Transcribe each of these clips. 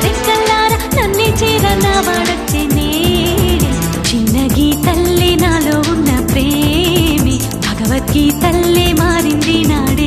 రెక్కల్లారా నన్నే చేరన్న వాడొచ్చే నేడే చిన్న గీతల్లే నాలో ఉన్న ప్రేమి భగవద్గీతల్లే మారింది నాడే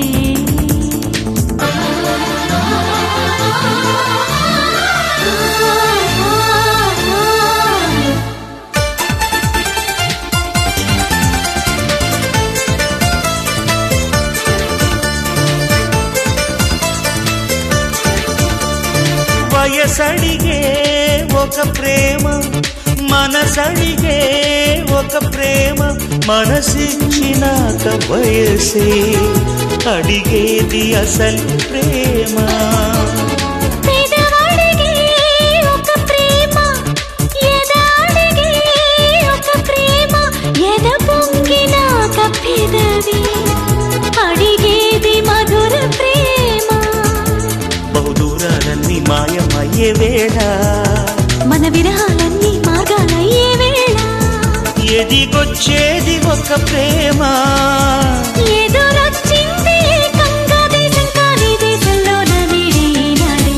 వయసడిగే ఒక ప్రేమ మనసడిగే ఒక ప్రేమ మనసిచ్చినాక వయసే అడిగేది అసలు ప్రేమ పేదవాడిగే ఒక ప్రేమ ఎదాడిగే ఒక ప్రేమ ఎద పొంగినాక పెదవి అడిగేది మధుర ప్రేమ బహుదూరాలన్నీ మాయమయ్యే వేళ మన విరహాలన్నీ మార్గాలయ్యే వేళ ఎదిగొచ్చేది ఒక ప్రేమ ఎదురొచ్చింది ఏకంగా దేశం కాని దేశంలోన వీడి ఈనాడే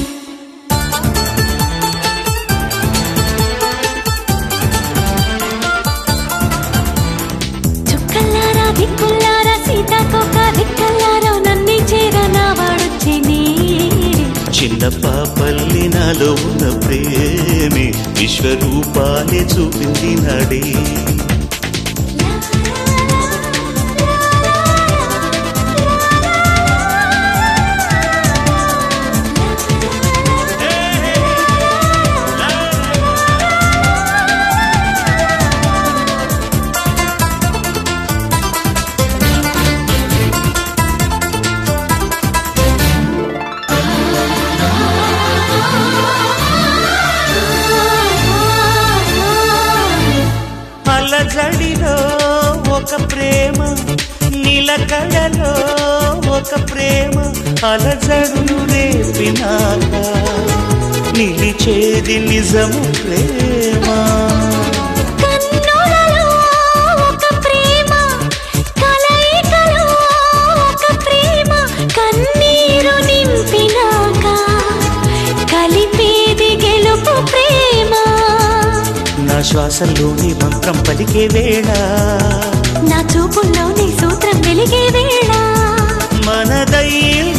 చుక్కల్లారా దిక్కుల్లారా సీతాకోక దిక్కల్లారా నన్ను చేరనా వాడొచ్చే నేడే చిన్న పాపల్లి నాలో ఉన్న ప్రేమి విశ్వరూపాలే చూపింది నాడే అలజడిలో ఒక ప్రేమ నిలకడలో ఒక ప్రేమ అలజడులు రేపినాక నిలిచేది నిజము ప్రేమ కన్నులలో ఒక ప్రేమ కలయికలో ఒక ప్రేమ కన్నీరు నింపినాక కలిపేది గెలుపు ప్రేమ నా శ్వాసల్లోని మంత్రం పలికే వేళ నా చూపుల్లోని సూత్రం వెలిగే వేళ మనదైన